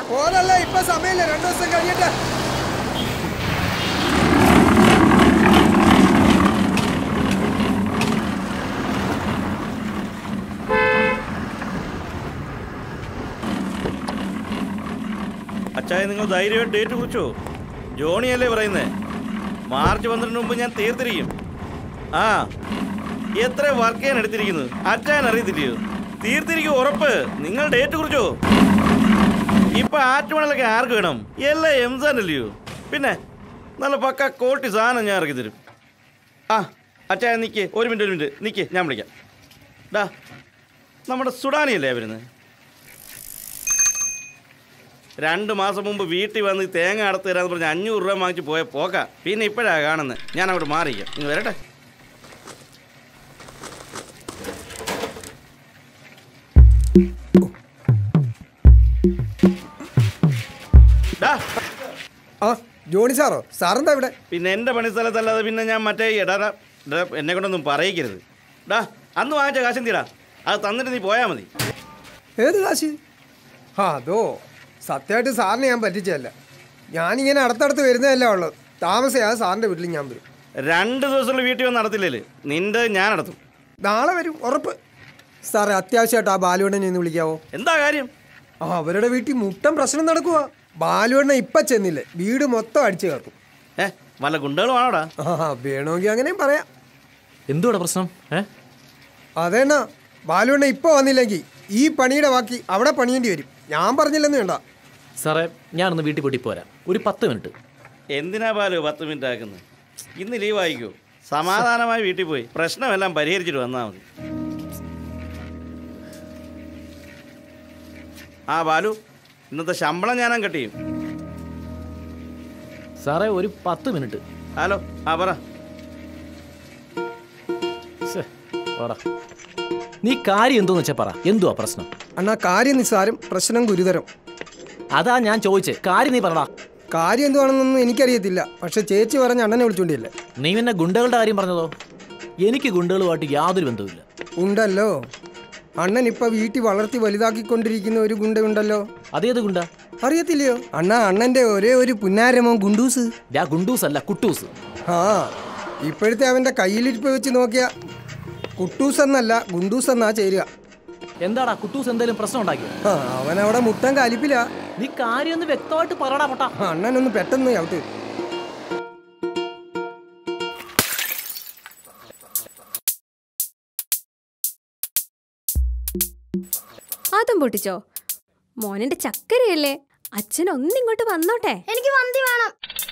പോരല്ലേ ഇപ്പൊ സമയമില്ല രണ്ടു ദിവസം കഴിയട്ടെ അച്ചായ നിങ്ങൾ ധൈര്യമായിട്ട് ഡേറ്റ് കുറിച്ചോ ജോണിയല്ലേ പറയുന്നേ മാർച്ച് പന്ത്രണ്ടിന് മുമ്പ് ഞാൻ തീർത്തിരിക്കും ആ എത്ര വർക്ക് ചെയ്യാൻ എടുത്തിരിക്കുന്നത് അച്ചായൻ അറിയത്തില്ലയോ തീർത്തിരിക്കും ഉറപ്പ് നിങ്ങൾ ഡേറ്റ് കുറിച്ചോ ഇപ്പൊ ആറ്റുമണലൊക്കെ ആർക്ക് വേണം എല്ലാം എംസാൻ അല്ലയോ പിന്നെ നല്ല പക്ക കോട്ടി സാധനം ഞാൻ ഇറക്കി തരും ആ അച്ചായ നിക്ക് ഒരു മിനിറ്റ് ഒരു മിനിറ്റ് നിക്ക് ഞാൻ വിളിക്കാം ഡാ നമ്മുടെ സുഡാനിയല്ലേ വരുന്നത് രണ്ട് മാസം മുമ്പ് വീട്ടിൽ വന്ന് ഈ തേങ്ങ അടത്ത് തരാന്ന് പറഞ്ഞ് അഞ്ഞൂറ് രൂപ വാങ്ങിച്ച് പോയ പോക്ക പിന്നെ ഇപ്പോഴാണ് കാണുന്നത് ഞാൻ അങ്ങോട്ട് മാറിക്കാം നിങ്ങൾ വരട്ടെ ഡാ, ആ ജോണി സാറോ സാറെന്താ ഇവിടെ പിന്നെ എൻ്റെ പണിസ്ഥലത്തല്ലാതെ പിന്നെ ഞാൻ മറ്റേ എടാ ഡാ, ഡാ, എന്നെ കൊണ്ടൊന്നും പറയിക്കരുത് ഡാ അന്ന് വാങ്ങിച്ച കാശം തീരാ അത് തന്നിട്ട് നീ പോയാൽ മതി ഏത് കാശ് ആ അതോ സത്യമായിട്ട് സാറിനെ ഞാൻ പറ്റിച്ചതല്ല ഞാനിങ്ങനെ അടുത്തടുത്ത് വരുന്നതല്ലേ ഉള്ളത് താമസിയാതെ സാറിൻ്റെ വീട്ടിൽ ഞാൻ വരും രണ്ട് ദിവസമുള്ള വീട്ടിൽ വന്ന് നടത്തില്ലല്ലേ നിന്റെ ഞാൻ നടത്തും നാളെ വരും ഉറപ്പ് സാറേ അത്യാവശ്യമായിട്ട് ആ ബാലുവണ്ണനെ ഒന്ന് വിളിക്കാവോ എന്താ കാര്യം ആ അവരുടെ വീട്ടിൽ മുട്ടം പ്രശ്നം നടക്കുക ബാലുവണ്ണ ഇപ്പം ചെന്നില്ലേ വീട് മൊത്തം അടിച്ചു കയർക്കും ഏ വല്ല ഗുണ്ടകളും ആണോടാ ആ വേണമെങ്കിൽ അങ്ങനെയും പറയാം എന്തുവാടാ പ്രശ്നം ഏ അതേണ്ണ ബാലുവണ്ണ ഇപ്പോൾ വന്നില്ലെങ്കിൽ ഈ പണിയുടെ ബാക്കി അവിടെ പണിയേണ്ടി വരും ഞാൻ പറഞ്ഞില്ലെന്ന് വേണ്ട സാറേ ഞാനൊന്ന് വീട്ടിൽ പോയിട്ട് പോരാം ഒരു പത്ത് മിനിറ്റ് എന്തിനാ ബാലു പത്ത് മിനിറ്റ് ആക്കുന്നത് ഇന്ന് ലീവ് ആയിക്കോ സമാധാനമായി വീട്ടിൽ പോയി പ്രശ്നമെല്ലാം പരിഹരിച്ചിട്ട് വന്നാൽ മതി ആ ബാലു ഇന്നത്തെ ശമ്പളം ഞാനും കട്ട് ചെയ്യും സാറേ ഒരു പത്ത് മിനിറ്റ് ഹലോ ആ പറ ശ്ശേ, വാടാ. നീ കാര്യം എന്തോന്ന് വെച്ചാ പറ എന്തുവാ പ്രശ്നം അണ്ണാ കാര്യം നിസ്സാരം പ്രശ്നം ഗുരുതരം അതാ ഞാൻ ചോദിച്ചേ കാര്യം നീ പറടാ കാര്യം എന്തുവാണെന്നൊന്നും എനിക്കറിയത്തില്ല പക്ഷെ ചേച്ചി പറഞ്ഞ അണ്ണനെ വിളിച്ചോണ്ടില്ലേ നീ പിന്നെ ഗുണ്ടകളുടെ കാര്യം പറഞ്ഞതോ എനിക്ക് ഗുണ്ടകളുമായിട്ട് യാതൊരു ബന്ധവുമില്ല ഉണ്ടല്ലോ അണ്ണൻ ഇപ്പൊ വീട്ടിൽ വളർത്തി വലുതാക്കിക്കൊണ്ടിരിക്കുന്ന ഒരു ഗുണ്ടയുണ്ടല്ലോ അതേത് ഗുണ്ട അറിയത്തില്ലയോ അണ്ണാ അണ്ണന്റെ ഒരേ ഒരു പുന്നാരമോ ഗുണ്ടൂസ് ഡാ ഗുണ്ടൂസ് അല്ല കുട്ടൂസ് ആ ഇപ്പോഴത്തെ അവന്റെ കയ്യിലിരിപ്പ് വെച്ച് നോക്കിയ കുട്ടൂസ് എന്നല്ല ഗുണ്ടൂസ് എന്നാ ചേരുക എന്താടാ കുട്ടൂസ് എന്തെങ്കിലും പ്രശ്നം ഉണ്ടാക്കിയോ ആ അവൻ അവിടെ മുട്ടൻ കലിപ്പില്ല നീ കാര്യം ഒന്ന് വ്യക്തമായിട്ട് പറടാ പൊട്ടാ അണ്ണനൊന്ന് പെട്ടെന്ന് ചവിട്ട് അതും പൊട്ടിച്ചോ മോനിന്റെ ചക്കരയല്ലേ അച്ഛൻ ഒന്നിങ്ങോട്ട് വന്നോട്ടെ എനിക്ക് മന്തി വേണം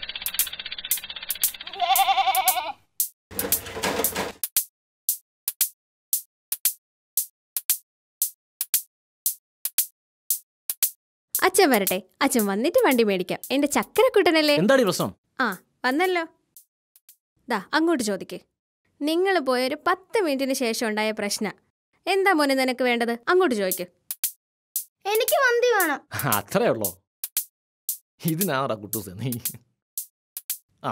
അച്ഛൻ വരട്ടെ അച്ഛൻ വന്നിട്ട് വണ്ടി മേടിക്കാം എന്റെ ചക്കരക്കുട്ടനല്ലേ എന്താടി പ്രശ്നം ആ വന്നല്ലോ ദാ അങ്ങോട്ട് ചോദിക്കേ നിങ്ങൾ പോയൊരു പത്ത് മിനിറ്റിന് ശേഷം ഉണ്ടായ പ്രശ്ന എന്താ മോനെ നിനക്ക് വേണ്ടത് അങ്ങോട്ട് ചോദിക്ക് എനിക്ക് മന്തി വേണം അത്രേ ഉള്ളോ ഇതിനാടാ കുട്ടൂസ് നീ ആ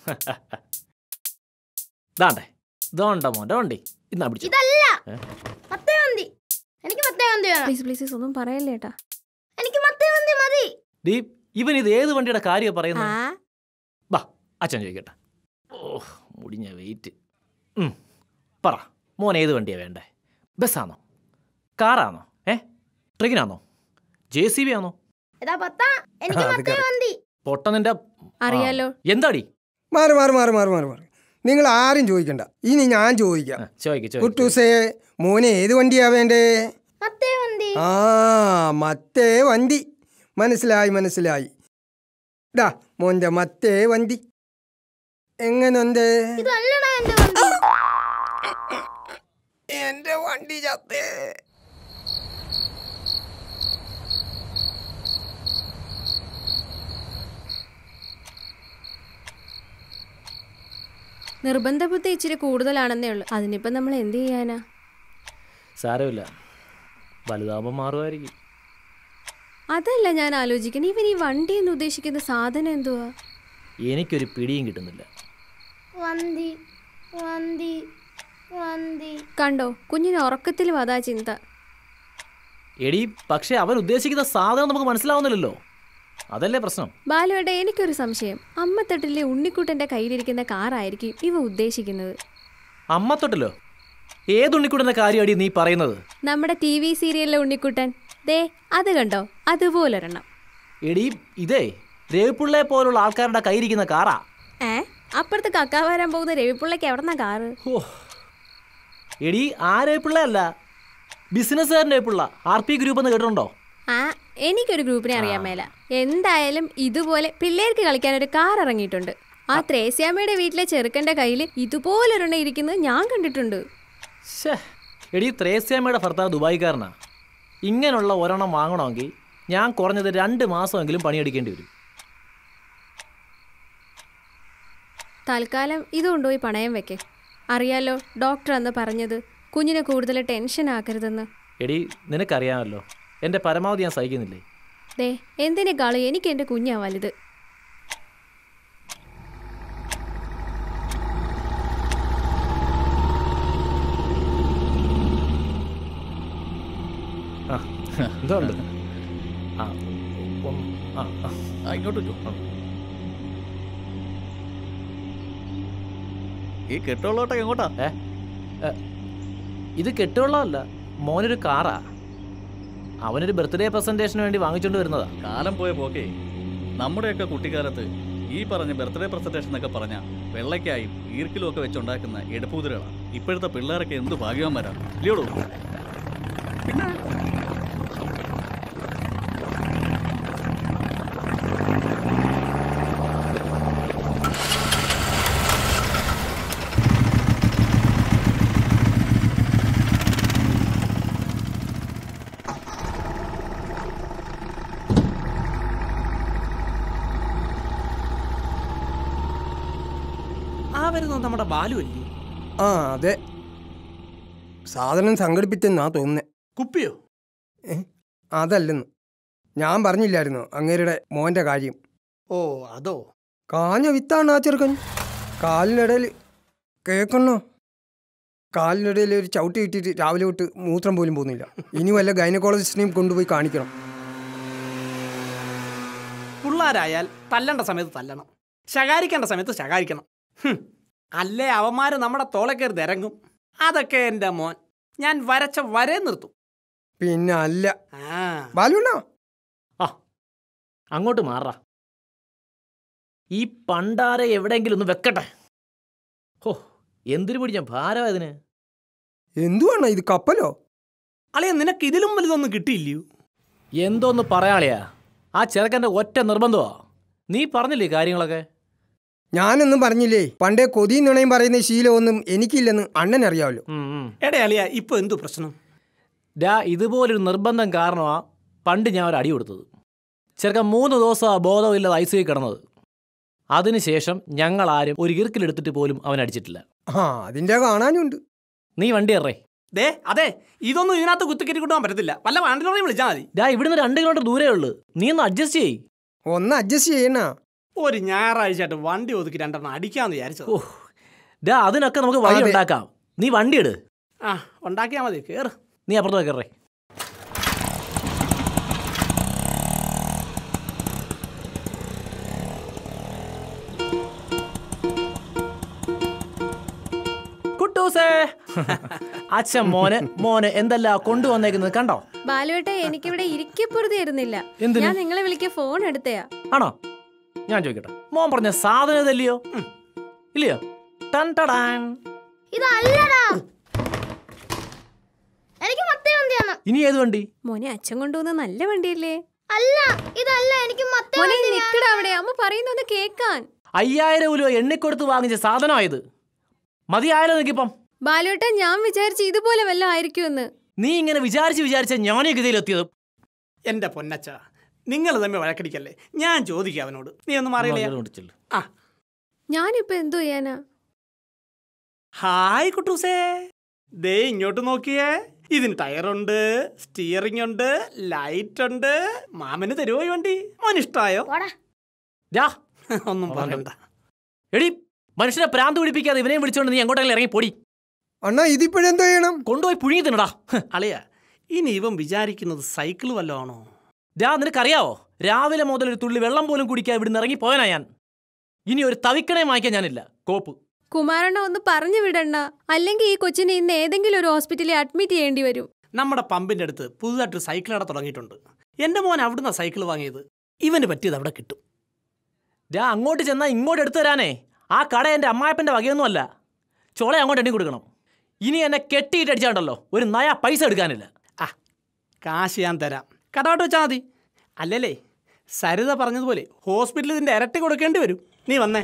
ദാണ്ടേ ദോണ്ട മോൻ്റെ വണ്ടി ഇന്നാ പിടിച്ചു ഇതല്ല ഏ? മത്തേ മന്തി എനിക്ക് മത്തേ മന്തി വേണം പ്ലീസ് പ്ലീസ് ഒന്നും പറയല്ലേ ഏട്ടാ എനിക്ക് മത്തേ മന്തി മതി ദീ ഇവൻ ഇത് ഏത് വണ്ടിയുടെ കാര്യം ആ പറയുന്നത് ബാ അച്ഛൻ ചോദിക്കട്ടെ ഓ മുടിഞ്ഞ വെയിറ്റ് പറ മോൻ ഏത് വണ്ടിയാ വേണ്ടേ ബസ്സാണോ കാറാണോ ഏ ട്രെയിനാണോ ജെ സി ബി ആണോ എടാ പത്താ എനിക്ക് അത് മത്തേ correct. മന്തി പൊട്ട നിന്റെ അറിയാലോ എന്താടി മാറി മാറി മാറി മാറി മാറി മാറി നിങ്ങൾ ആരും ചോദിക്കണ്ട ഇനി ഞാൻ ചോദിക്കാം ആ, ചോദിക്ക് ചോദിക്ക് കുട്ടൂസേ മോനെ ഏത് വണ്ടിയാ വേണ്ടേ മത്തേ മന്തി ആ മത്തേ വണ്ടി മനസ്സിലായി മനസ്സിലായി ഡാ മോൻ്റെ മത്തേ വണ്ടി എങ്ങനുണ്ട് ഇതല്ലടാ എന്റെ മന്തി എൻ്റെ വണ്ടി ചത്തേ നിർബന്ധ ബുദ്ധി ഇച്ചിരി കൂടുതലാണെന്നേ ഉള്ളൂ അതിനിപ്പം നമ്മൾ എന്ത് ചെയ്യാനാ സാരമില്ല വലുതാകുമ്പോൾ മാറുമായിരിക്കും അതല്ല ഞാൻ ആലോചിക്കുന്നത് ഇവൻ ഈ വണ്ടി എന്ന് ഉദ്ദേശിക്കുന്ന സാധനം എന്തുവാ എനിക്കൊരു പിടിയും കിട്ടുന്നില്ല മന്തി മന്തി മന്തി കണ്ടോ കുഞ്ഞിന് ഉറക്കത്തിലും അതാ ചിന്ത എടി പക്ഷെ അവൻ ഉദ്ദേശിക്കുന്ന സാധനം നമുക്ക് മനസ്സിലാവുന്നില്ലല്ലോ അതല്ലേ പ്രശ്നം ബാലുവേട്ട എനിക്കൊരു സംശയം അമ്മത്തട്ടിലെ ഉണ്ണിക്കുട്ടന്റെ കയ്യിലിരിക്കുന്ന കാറായിരിക്കും ഇവ ഉദ്ദേശിക്കുന്നത് അമ്മത്തൊട്ടിലോ ഏതുണ്ണിക്കൂടുന്ന കാര്യമാടി നീ പറയുന്നത് നമ്മുടെ ടി വി സീരിയലിലെ ഉണ്ണിക്കുട്ടൻ ദേ അത് കണ്ടോ അതുപോലൊരെണ്ണം എടി ഇതേ രവിപ്പിള്ളയെ പോലുള്ള ആൾക്കാരുടെ കയ്യിരിക്കുന്ന കാറാ ഏ അപ്പുറത്ത് കക്ക വരാൻ പോകുന്ന രവിപ്പിള്ളയ്ക്ക് എവിടെന്നാ കാറ് ഓ എടി ആ രവിപ്പിള്ള അല്ല ബിസിനസ്സുകാരൻ രവിപ്പിള്ള ആർ പി ഗ്രൂപ്പ് എന്ന് കേട്ടിട്ടുണ്ടോ ആ എനിക്കൊരു ഗ്രൂപ്പിനെ അറിയാൻ മേല എന്തായാലും ഇതുപോലെ പിള്ളേർക്ക് കളിക്കാൻ ഒരു കാർ ഇറങ്ങിയിട്ടുണ്ട് ആ ത്രേസ്യാമ്മയുടെ വീട്ടിലെ ചെറുക്കന്റെ കയ്യിൽ ഇതുപോലൊരെണ്ണം ഇരിക്കുന്നത് ഞാൻ കണ്ടിട്ടുണ്ട് ശ്ശേ എടി ത്രേസ്യാമ്മയുടെ ഭർത്താവ് ദുബായിക്കാരനാ ഇങ്ങനെയുള്ള ഒരെണ്ണം വാങ്ങണമെങ്കിൽ ഞാൻ കുറഞ്ഞത് രണ്ട് മാസമെങ്കിലും പണിയെടുക്കേണ്ടി വരും തൽക്കാലം ഇത് കൊണ്ടുപോയി പണയം വെക്കേ അറിയാലോ ഡോക്ടർ അന്ന് പറഞ്ഞത് കുഞ്ഞിനെ കൂടുതൽ ടെൻഷൻ ആക്കരുതെന്ന് എടി നിനക്കറിയാമല്ലോ എൻ്റെ പരമാവധി ഞാൻ സഹിക്കുന്നില്ലേ ദേ എന്തിനേക്കാളും എനിക്ക് എൻ്റെ കുഞ്ഞാ വലുത് ആ എന്തുണ്ട് ആ ഒന്ന് ആ ആ, ആ ഇങ്ങോട്ട് വരൂ. ആ. ഈ കെട്ടുള്ളോട്ടൊക്കെ എങ്ങോട്ടാ ഏ ഏ, ഇത് കെട്ടുവെള്ളമല്ല മോനൊരു കാറാ അവനൊരു ബർത്ത്ഡേ പ്രസന്റേഷന് വേണ്ടി വാങ്ങിച്ചുകൊണ്ട് വരുന്നതാ കാലം പോയ പോക്കേ നമ്മുടെയൊക്കെ കുട്ടിക്കാലത്ത് ഈ പറഞ്ഞ ബർത്ത്ഡേ പ്രസന്റേഷൻ എന്നൊക്കെ പറഞ്ഞ വെള്ളയ്ക്കായും ഈർക്കിലും ഒക്കെ വെച്ചുണ്ടാക്കുന്ന എടുപ്പൂതിരകളാണ് ഇപ്പോഴത്തെ പിള്ളേരൊക്കെ എന്ത് ഭാഗ്യവാന്മാരാണ് ഇല്ലയോടൂ ആ വരുന്നത് നമ്മുടെ ബാലു അല്ലേ ആ അതെ സാധനം സംഘടിപ്പിച്ചെന്നാ തോന്നുന്നേ കുപ്പിയോ അതല്ലെന്ന് ഞാൻ പറഞ്ഞില്ലായിരുന്നോ അങ്ങേരുടെ മോൻ്റെ കാര്യം ഓ അതോ കാഞ്ഞ വിത്താണ് ആ ചെറുക്കൻ കാലിനിടയിൽ കേൾക്കണോ കാലിനിടയിൽ ഒരു ചവിട്ടി കിട്ടിയിട്ട് രാവിലെ തൊട്ട് മൂത്രം പോലും പോകുന്നില്ല ഇനി വല്ല ഗൈനക്കോളജിസ്റ്റിനെയും കൊണ്ടുപോയി കാണിക്കണം പിള്ളാരായാൽ തല്ലണ്ട സമയത്ത് തല്ലണം ശകാരിക്കേണ്ട സമയത്ത് ശകാരിക്കണം ഹും. അല്ലേ അവന്മാര് നമ്മുടെ തോളെ കയറി തിരങ്ങും അതൊക്കെ എൻ്റെ മോൻ ഞാൻ വരച്ച വരെ നിർത്തും പിന്നെ അല്ല ആ ബാലുണ്ണോ ആ അങ്ങോട്ട് മാറാ ഈ പണ്ടാരെ എവിടെയെങ്കിലും ഒന്ന് വെക്കട്ടെ ഹോ എന്തിനു പിടിച്ച ഭാരം ഇതിന് എന്തുവാണ് ഇത് കപ്പലോ അളിയ നിനക്ക് ഇതിലും വലുതൊന്നും കിട്ടിയില്ലയോ എന്തോന്ന് പറയാളിയാ ആ ചെറുക്കൻ്റെ ഒറ്റ നിർബന്ധമാ നീ പറഞ്ഞില്ലേ കാര്യങ്ങളൊക്കെ ഞാനൊന്നും പറഞ്ഞില്ലേ പണ്ടേ കൊതിയും നുണയും പറയുന്ന ശീലമൊന്നും എനിക്കില്ലെന്ന് അണ്ണൻ അറിയാമല്ലോ ഉം, ഉം. എടേ അളിയ ഇപ്പൊ എന്തു പ്രശ്നം ഡാ ഇതുപോലൊരു നിർബന്ധം കാരണമാ പണ്ട് ഞാൻ ഒരു അടി കൊടുത്തത് ചെറുക്കൻ മൂന്ന് ദിവസം ആ ബോധമില്ലാതെ ഐ സി കിടന്നത് അതിനുശേഷം ഞങ്ങൾ ആരും ഒരു ഇറുക്കിലെടുത്തിട്ട് പോലും അവൻ അടിച്ചിട്ടില്ല ആ അതിൻ്റെ കാണാനുണ്ട് നീ വണ്ടി എറേ ദേ അതെ ഇതൊന്നും ഇതിനകത്ത് കുത്തിക്കറ്റി കൊണ്ടുപോകാൻ പറ്റത്തില്ല വല്ല വാണ്ടിലോടെയും വിളിച്ചാൽ മതി ഡാ ഇവിടുന്ന് രണ്ട് കിലോമീറ്റർ ദൂരേ ഉള്ളു നീ ഒന്ന് അഡ്ജസ്റ്റ് ചെയ്യ് ഒന്ന് അഡ്ജസ്റ്റ് ചെയ്യണ ഒരു ഞായറാഴ്ചയായിട്ട് വണ്ടി ഒതുക്കി രണ്ടെണ്ണം അടിക്കാന്ന് വിചാരിച്ചത് ഓ ഡാ അതിനൊക്കെ നമുക്ക് വഴി അതെ. ഉണ്ടാക്കാം നീ വണ്ടി എടു ആ ഉണ്ടാക്കിയാൽ മതി കേറ് നീ അപ്പുറത്ത് കയറേ കുട്ടൂസേ അച്ഛൻ മോന് മോന് എന്തെല്ലാം കൊണ്ടുവന്നേക്കുന്നത് കണ്ടോ ബാലുവേട്ട എനിക്കിവിടെ ഇരിക്കപ്പുറത്തായിരുന്നില്ല എന്തിന്? ഞാൻ നിങ്ങളെ വിളിക്കാൻ ഫോൺ എടുത്തയാ ആണോ ഞാൻ ചോദിക്കട്ടെ മോൻ പറഞ്ഞ സാധനം ഇതല്ലയോ ഉം. ഇല്ലയോ ടൺ ടടാൻ ഇതല്ലടാ എനിക്ക് മത്തേ വണ്ടിയാണ് ഇനി ഏത് വണ്ടി മോനെ അച്ഛൻ കൊണ്ടുവന്ന നല്ല വണ്ടിയല്ലേ അല്ല ഇതല്ല എനിക്ക് മത്തേ മോനെ വണ്ടി നിക്കട അവിടെ അമ്മ പറയുന്നൊന്ന് കേക്കാൻ അയ്യായിരം രൂപ എണ്ണിക്കൊടുത്ത് വാങ്ങിച്ച സാധനമായത് മതിയായാലോ നിനക്കിപ്പം ബാലുവേട്ട ഞാൻ വിചാരിച്ചു ഇതുപോലെ വല്ലതും ആയിരിക്കുമെന്ന് നീ ഇങ്ങനെ വിചാരിച്ച് വിചാരിച്ച ഞാനീ ഗതിയിലെത്തിയത് എന്റെ പൊന്നച്ച നിങ്ങൾ തമ്മിൽ വഴക്കടിക്കല്ലേ ഞാൻ ചോദിക്കാം അവനോട് നീ ഒന്നും മാറിയില്ല ആ ഞാനിപ്പോ എന്തോ ചെയ്യാനാ ഹായ് കുട്ടൂസേ ദേ ഇങ്ങോട്ട് നോക്കിയേ ഇതിന് ടയറുണ്ട് സ്റ്റിയറിംഗ് ഉണ്ട് ലൈറ്റ് ഉണ്ട് മാമന് തരുമോ ഈ വണ്ടി മോൻ ഇഷ്ടായോ പോടാ ഡാ ഒന്നും ആ, പറയണ്ട എടി മനുഷ്യനെ പ്രാന്ത് പിടിപ്പിക്കാതെ ഇവനെയും വിളിച്ചോണ്ട് നീ എങ്ങോട്ടെങ്കിലും ഇറങ്ങി പൊടി അണ്ണാ ഇതിപ്പോഴെന്തോ ചെയ്യണം കൊണ്ടുപോയി പുഴുങ്ങി തിന്നടാ ഹ്. അളിയ ഇനി ഇവൻ വിചാരിക്കുന്നത് സൈക്കിൾ വല്ലതും ആണോ ഡാ നിനക്കറിയാവോ രാവിലെ മുതൽ ഒരു തുള്ളി വെള്ളം പോലും കുടിക്കാൻ ഇവിടുന്ന് ഇറങ്ങി പോയനാ ഞാൻ ഇനി ഒരു തവിക്കണേ വാങ്ങിക്കാൻ ഞാനില്ല കോപ്പ് കുമാരണ്ണ ഒന്ന് പറഞ്ഞു വിടണ്ട അല്ലെങ്കിൽ ഈ കൊച്ചിനെ ഇന്ന് ഏതെങ്കിലും ഒരു ഹോസ്പിറ്റലിൽ അഡ്മിറ്റ് ചെയ്യേണ്ടി വരും നമ്മുടെ പമ്പിന്റെ അടുത്ത് പുതുതായിട്ട് സൈക്കിൾ കട തുടങ്ങിയിട്ടുണ്ട് എന്റെ മോൻ അവിടുന്ന് സൈക്കിൾ വാങ്ങിയത് ഇവന് പറ്റിയത് അവിടെ കിട്ടും ഞാൻ അങ്ങോട്ട് ചെന്നാൽ ഇങ്ങോട്ട് എടുത്തു തരാനേ ആ കട എൻ്റെ അമ്മായപ്പൻ്റെ വകയൊന്നുമല്ല ചോള അങ്ങോട്ട് എണ്ണി കൊടുക്കണം ഇനി എന്നെ കെട്ടിയിട്ട് അടിച്ചാണ്ടല്ലോ ഒരു നയ പൈസ എടുക്കാനില്ല ആ കാശ് ഞാൻ തരാം കടമായിട്ട് വെച്ചാൽ മതി അല്ലല്ലേ സരിത പറഞ്ഞതുപോലെ ഹോസ്പിറ്റലിൽ ഇതിന്റെ ഇരട്ടി കൊടുക്കേണ്ടി വരും നീ വന്നേ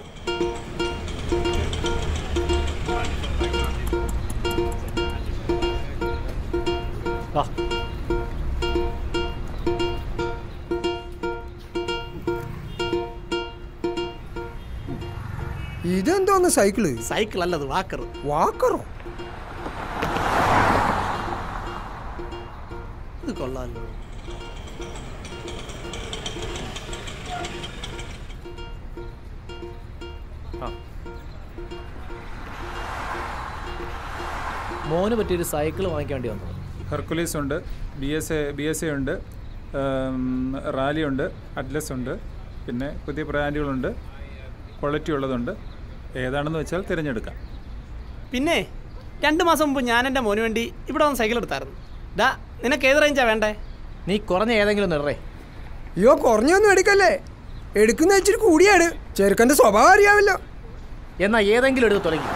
വാ ഇതെന്തോന്ന് സൈക്കിള് സൈക്കിൾ അല്ലത് വാക്കർ വാക്കറോ ഇത് കൊള്ളാമല്ലോ മോന് പറ്റിയൊരു സൈക്കിൾ വാങ്ങിക്കാൻ വേണ്ടി വന്നു ഹെർക്കുലീസ് ഉണ്ട് B S A B S A ഉണ്ട് ഉം, റാലി ഉണ്ട് അറ്റ്ലസ് ഉണ്ട് പിന്നെ പുതിയ ബ്രാൻഡുകളുണ്ട് ക്വാളിറ്റി ഉള്ളതുണ്ട് ഏതാണെന്ന് വെച്ചാൽ തിരഞ്ഞെടുക്കാം പിന്നെ രണ്ട് മാസം മുമ്പ് ഞാൻ എൻ്റെ മോന് വേണ്ടി ഇവിടെ വന്ന് സൈക്കിൾ എടുത്തായിരുന്നു ഡാ നിനക്ക് ഏത് റേഞ്ചാ വേണ്ടേ നീ കുറഞ്ഞ ഏതെങ്കിലും നിറേ അയ്യോ കുറഞ്ഞൊന്നും എടുക്കല്ലേ എടുക്കുന്ന ഇച്ചിരി കൂടിയാണ് ചെറുക്കൻ്റെ സ്വഭാവം അറിയാമല്ലോ എന്നാ ഏതെങ്കിലും എടുത്ത് തുടങ്ങി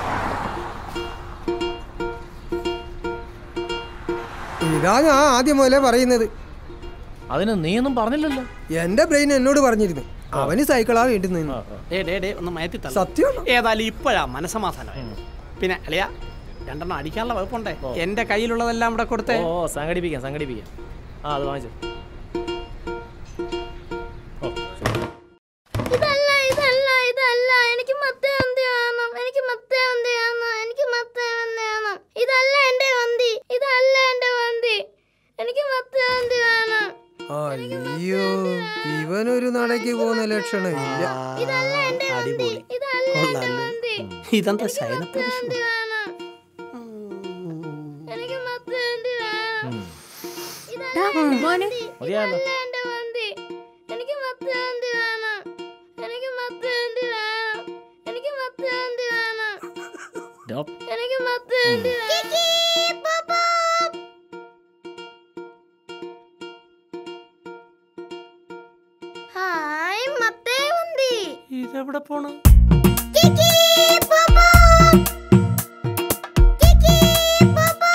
ഇതാ ഞാൻ ആദ്യം മുതലേ പറയുന്നത് അതിന് നീയൊന്നും പറഞ്ഞില്ലല്ലോ എന്റെ ബ്രെയിൻ എന്നോട് പറഞ്ഞിരുന്നു അവന് സൈക്കിളാ വേണ്ടുന്നു ഡേ ഡേ ഡേ ഒന്ന് മയത്തി തള്ള സത്യമാണോ ഏതായാലും ഇപ്പോഴാ മനസമാധാനം പിന്നെ അളിയ രണ്ടെണ്ണം അടിക്കാനുള്ള വകുപ്പുണ്ടേ എൻ്റെ കയ്യിലുള്ളതെല്ലാം ഇവിടെ കൊടുത്തേ ഓ സംഘടിപ്പിക്കാം സംഘടിപ്പിക്കാം ആ അത് വാങ്ങിച്ചു ഓ ശരി. ഇതല്ല ഇതല്ല ഇതല്ല എനിക്ക് മത്തേ വന്തി വേണം എനിക്ക് മത്തേ വന്തി വേണം എനിക്ക് മത്തേ വന്തി വേണം ഇതല്ല എന്റെ വന്തി ഇതല്ല എന്റെ വന്തി എനിക്ക് മത്തേ വന്തി വേണം അയ്യോ ഇവനൊരു നടക്ക് പോകുന്ന ലക്ഷണം ഇല്ല ഇതല്ല എന്റെ വന്തി അടിപൊളി ഇതല്ല എന്റെ കൊള്ളാലോ വന്തി ഇതെന്താ ശയനപ്രദർശനം വന്തി വേണം എനിക്ക് മത്തേ വന്തി വേണം ഡാ, മോനെ മതിയായല്ലോ ഇതല്ല എന്റെ വന്തി എനിക്ക് മത്തേ വന്തി വേണം എനിക്ക് മത്തേ വന്തി വേണം എനിക്ക് മത്തേ വന്തി വേണം ഡോ, എനിക്ക് മത്തേ വന്തി വേണം ഹായ് മത്തേ വന്തി ഇതെവിടെ പോണ് കിക്കി പാപ്പാ കിക്കി പാപ്പാ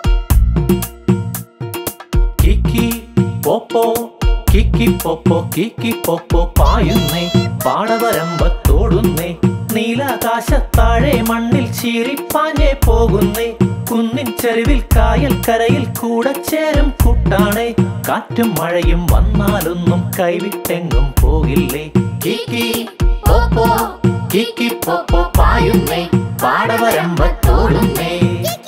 കിക്കി പോപ്പോ കിക്കി പോപ്പോ കിക്കി പോപ്പോ പായുന്നേ പാടവരമ്പത്തോടുന്നേ നീലാകാശത്താഴെ മണ്ണിൽ ചീറിപ്പാഞ്ഞേ പോകുന്നേ കുന്നിൻ ചെരുവിൽ കായൽ കരയിൽ കൂടെ ചേരും കൂട്ടാണേ കാറ്റും മഴയും വന്നാലൊന്നും കൈവിട്ടെങ്ങും പോകില്ലേ കിക്കി പോപ്പോ കിക്കി പോപ്പോ പായുന്നേ പാടവരമ്പത്തോടുന്നേ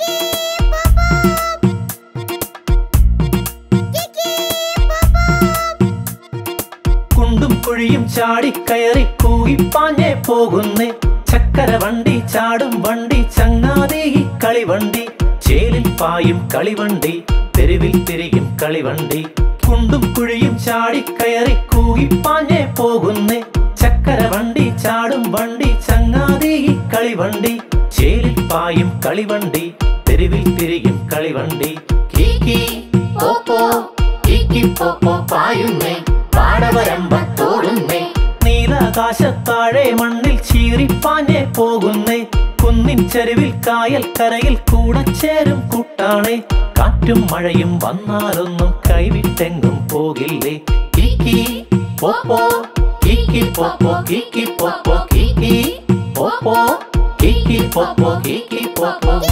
കുണ്ടും കുഴിയും ചാടിക്കയറി കൂകിപ്പാഞ്ഞേ പോകുന്നേ ചക്കര വണ്ടി ചാടും വണ്ടി ചങ്ങാതി കളിവണ്ടി ചേലിൽ പായും കളിവണ്ടി തെരുവിൽ തിരിയും കളിവണ്ടി കുണ്ടും കുഴിയും ചാടിക്കയറി കൂകിപ്പാഞ്ഞേ പോകുന്നേ ചക്കര വണ്ടി ചാടും വണ്ടി ചങ്ങാതി കളിവണ്ടി ചേലിൽ പായും കളിവണ്ടി തെരുവിൽ തിരിയും കളിവണ്ടി കീക്കി പോപ്പോ കീക്കി പോപ്പോ പായുന്നേ പാടവരമ്പത്തോടുന്നേ നീലാകാശത്താഴെ മണ്ണിൽ ചീറിപ്പാഞ്ഞേ പോകുന്നേ കുന്നിൻ ചെരുവിൽ കായൽ കരയിൽ കൂടെ ചേരും കൂട്ടാണേ കാറ്റും മഴയും വന്നാലൊന്നും കൈവിട്ടെങ്ങും പോകില്ലേ കിക്കി പോപ്പോ കിക്കി പോപ്പോ കിക്കി പോപ്പോ കിക്കി പോപ്പോ കിക്കി പോപ്പോ കിക്കി പോപ്പോ